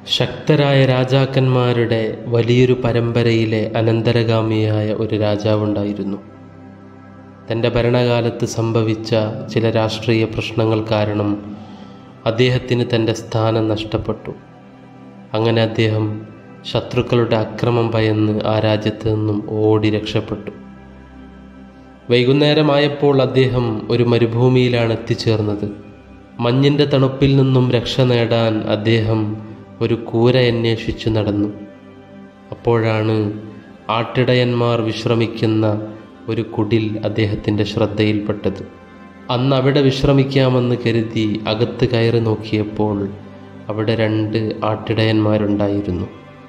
ശക്തരായ രാജാക്കന്മാരുടെ വലിയൊരു പരമ്പരയിലെ അനന്തരഗാമിയായ ഒരു രാജാവുണ്ടായിരുന്നു തൻ്റെ ഭരണകാലത്ത് സംഭവിച്ച ചില രാഷ്ട്രീയ പ്രശ്നങ്ങൾ കാരണം അദ്ദേഹത്തിന് തൻ്റെ സ്ഥാനം നഷ്ടപ്പെട്ടു അങ്ങനെ അദ്ദേഹം ശത്രുക്കളുടെ അക്രമം ഭയന്ന് ആ രാജ്യത്ത് നിന്നും ഓടി രക്ഷപ്പെട്ടു വൈകുന്നേരമായപ്പോൾ അദ്ദേഹം ഒരു മരുഭൂമിയിലാണ് എത്തിച്ചേർന്നത് മഞ്ഞിൻ്റെ തണുപ്പിൽ നിന്നും രക്ഷ നേടാൻ അദ്ദേഹം ഒരു കൂര അന്വേഷിച്ചു നടന്നു അപ്പോഴാണ് ആട്ടിടയന്മാർ വിശ്രമിക്കുന്ന ഒരു കുടിൽ അദ്ദേഹത്തിൻ്റെ ശ്രദ്ധയിൽപ്പെട്ടത് അന്ന് അവിടെ വിശ്രമിക്കാമെന്ന് കരുതി അകത്ത് കയറി നോക്കിയപ്പോൾ അവിടെ രണ്ട് ആട്ടിടയന്മാരുണ്ടായിരുന്നു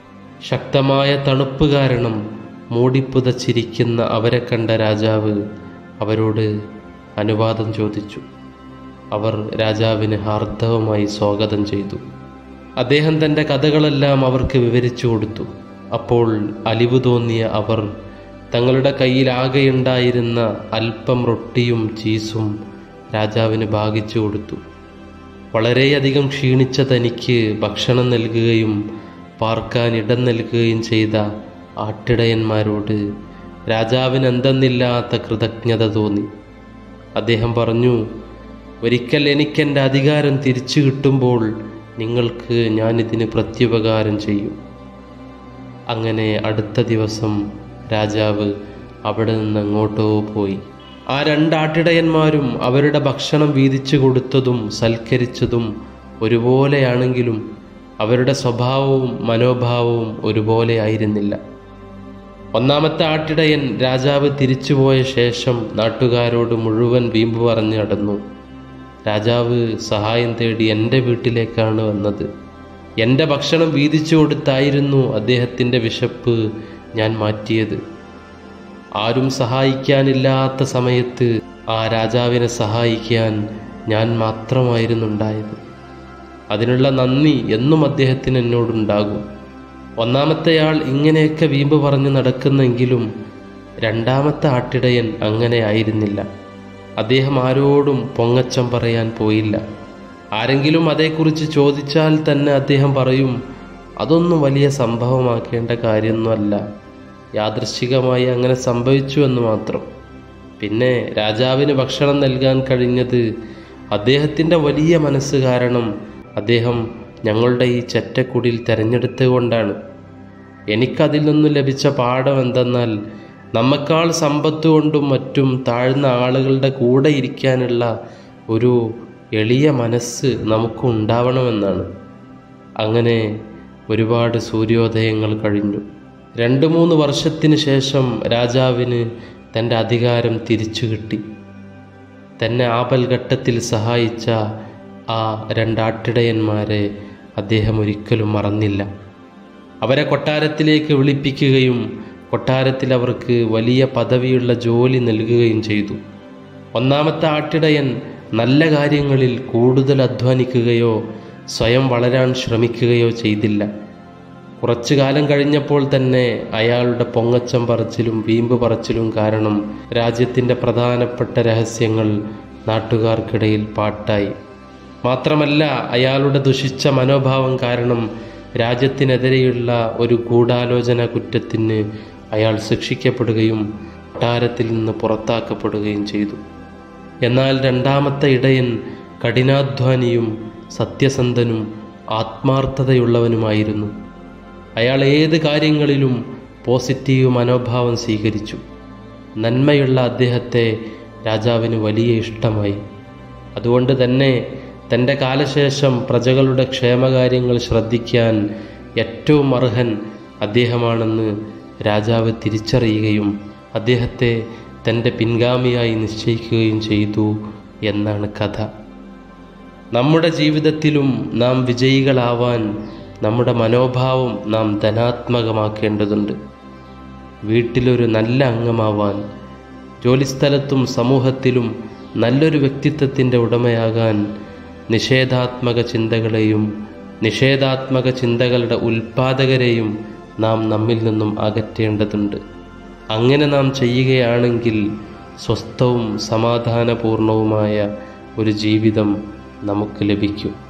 ശക്തമായ തണുപ്പ് കാരണം മൂടിപ്പുതച്ചിരിക്കുന്ന അവരെ കണ്ട രാജാവ് അവരോട് അനുവാദം ചോദിച്ചു അവർ രാജാവിന് ഹാർദവമായി സ്വാഗതം ചെയ്തു അദ്ദേഹം തൻ്റെ കഥകളെല്ലാം അവർക്ക് വിവരിച്ചു കൊടുത്തു അപ്പോൾ അലിവ് തോന്നിയ അവർ തങ്ങളുടെ കയ്യിലാകെയുണ്ടായിരുന്ന അല്പം റൊട്ടിയും ചീസും രാജാവിന് ഭാഗിച്ചു കൊടുത്തു വളരെയധികം ക്ഷീണിച്ച തനിക്ക് ഭക്ഷണം നൽകുകയും പാർക്കാൻ ഇടം നൽകുകയും ചെയ്ത ആട്ടിടയന്മാരോട് രാജാവിന് എന്തെന്നില്ലാത്ത കൃതജ്ഞത തോന്നി അദ്ദേഹം പറഞ്ഞു ഒരിക്കൽ എനിക്കെൻ്റെ അധികാരം തിരിച്ചു കിട്ടുമ്പോൾ നിങ്ങൾക്ക് ഞാനിതിന് പ്രത്യുപകാരം ചെയ്യും അങ്ങനെ അടുത്ത ദിവസം രാജാവ് അവിടെ നിന്ന് എങ്ങോട്ടോ പോയി ആ രണ്ടാട്ടിടയന്മാരും അവരുടെ ഭക്ഷണം വീതിച്ചു കൊടുത്തതും സൽക്കരിച്ചതും ഒരുപോലെയാണെങ്കിലും അവരുടെ സ്വഭാവവും മനോഭാവവും ഒരുപോലെ ആയിരുന്നില്ല ഒന്നാമത്തെ ആട്ടിടയൻ രാജാവ് തിരിച്ചുപോയ ശേഷം നാട്ടുകാരോട് മുഴുവൻ വീമ്പ് പറഞ്ഞ് നടന്നു രാജാവ് സഹായം തേടി എൻ്റെ വീട്ടിലേക്കാണ് വന്നത് എൻ്റെ ഭക്ഷണം വീതിച്ചു കൊടുത്തായിരുന്നു അദ്ദേഹത്തിൻ്റെ വിശപ്പ് ഞാൻ മാറ്റിയത് ആരും സഹായിക്കാനില്ലാത്ത സമയത്ത് ആ രാജാവിനെ സഹായിക്കാൻ ഞാൻ മാത്രമായിരുന്നുണ്ടായത് അതിനുള്ള നന്ദി എന്നും അദ്ദേഹത്തിന് എന്നോടുണ്ടാകും ഒന്നാമത്തെയാൾ ഇങ്ങനെയൊക്കെ വീമ്പ് പറഞ്ഞു നടക്കുന്നെങ്കിലും രണ്ടാമത്തെ ആട്ടിടയൻ അങ്ങനെ ആയിരുന്നില്ല അദ്ദേഹം ആരോടും പൊങ്ങച്ചം പറയാൻ പോയില്ല ആരെങ്കിലും അതേക്കുറിച്ച് ചോദിച്ചാൽ തന്നെ അദ്ദേഹം പറയും അതൊന്നും വലിയ സംഭവമാക്കേണ്ട കാര്യമൊന്നുമല്ല യാദൃശ്ചികമായി അങ്ങനെ സംഭവിച്ചു എന്ന് മാത്രം പിന്നെ രാജാവിന് ഭക്ഷണം നൽകാൻ കഴിഞ്ഞത് അദ്ദേഹത്തിൻ്റെ വലിയ മനസ്സ് കാരണം അദ്ദേഹം ഞങ്ങളുടെ ഈ ചെറ്റക്കുടിൽ തിരഞ്ഞെടുത്തുകൊണ്ടാണ് എനിക്കതിൽ നിന്നും ലഭിച്ച പാഠം എന്തെന്നാൽ നമ്മെക്കാൾ സമ്പത്ത് കൊണ്ടും മറ്റും താഴ്ന്ന ആളുകളുടെ കൂടെ ഇരിക്കാനുള്ള ഒരു എളിയ മനസ്സ് നമുക്ക് ഉണ്ടാവണമെന്നാണ് അങ്ങനെ ഒരുപാട് സൂര്യോദയങ്ങൾ കഴിഞ്ഞു രണ്ട് മൂന്ന് വർഷത്തിന് ശേഷം രാജാവിന് തൻ്റെ അധികാരം തിരിച്ചു കിട്ടി തന്നെ ആപൽഘട്ടത്തിൽ സഹായിച്ച ആ രണ്ടാട്ടിടയന്മാരെ അദ്ദേഹം ഒരിക്കലും മറന്നില്ല അവരെ കൊട്ടാരത്തിലേക്ക് വിളിപ്പിക്കുകയും കൊട്ടാരത്തിൽ അവർക്ക് വലിയ പദവിയുള്ള ജോലി നൽകുകയും ചെയ്തു ഒന്നാമത്തെ ആട്ടിടയൻ നല്ല കാര്യങ്ങളിൽ കൂടുതൽ അധ്വാനിക്കുകയോ സ്വയം വളരാൻ ശ്രമിക്കുകയോ ചെയ്തില്ല കുറച്ചു കാലം കഴിഞ്ഞപ്പോൾ തന്നെ അയാളുടെ പൊങ്ങച്ചം പറച്ചിലും വീമ്പ് പറച്ചിലും കാരണം രാജ്യത്തിൻ്റെ പ്രധാനപ്പെട്ട രഹസ്യങ്ങൾ നാട്ടുകാർക്കിടയിൽ പാട്ടായി മാത്രമല്ല അയാളുടെ ദുഷിച്ച മനോഭാവം കാരണം രാജ്യത്തിനെതിരെയുള്ള ഒരു ഗൂഢാലോചന കുറ്റത്തിന് അയാൾ ശിക്ഷിക്കപ്പെടുകയും കൊട്ടാരത്തിൽ നിന്ന് പുറത്താക്കപ്പെടുകയും ചെയ്തു എന്നാൽ രണ്ടാമത്തെ ഇടയൻ കഠിനാധ്വാനിയും സത്യസന്ധനും ആത്മാർത്ഥതയുള്ളവനുമായിരുന്നു അയാൾ ഏത് കാര്യങ്ങളിലും പോസിറ്റീവ് മനോഭാവം സ്വീകരിച്ചു നന്മയുള്ള അദ്ദേഹത്തെ രാജാവിന് വലിയ ഇഷ്ടമായി അതുകൊണ്ട് തന്നെ തൻ്റെ കാലശേഷം പ്രജകളുടെ ക്ഷേമകാര്യങ്ങൾ ശ്രദ്ധിക്കാൻ ഏറ്റവും അർഹൻ അദ്ദേഹമാണെന്ന് രാജാവ് തിരിച്ചറിയുകയും അദ്ദേഹത്തെ തൻ്റെ പിൻഗാമിയായി നിശ്ചയിക്കുകയും ചെയ്തു എന്നാണ് കഥ നമ്മുടെ ജീവിതത്തിലും നാം വിജയികളാവാൻ നമ്മുടെ മനോഭാവം നാം ധനാത്മകമാക്കേണ്ടതുണ്ട് വീട്ടിലൊരു നല്ല അംഗമാവാൻ ജോലിസ്ഥലത്തും സമൂഹത്തിലും നല്ലൊരു വ്യക്തിത്വത്തിൻ്റെ ഉടമയാകാൻ നിഷേധാത്മക ചിന്തകളെയും നിഷേധാത്മക ചിന്തകളുടെ ഉൽപാദകരെയും നാം നമ്മിൽ നിന്നും അകറ്റേണ്ടതുണ്ട് അങ്ങനെ നാം ചെയ്യുകയാണെങ്കിൽ സ്വസ്ഥവും സമാധാനപൂർണവുമായ ഒരു ജീവിതം നമുക്ക് ലഭിക്കും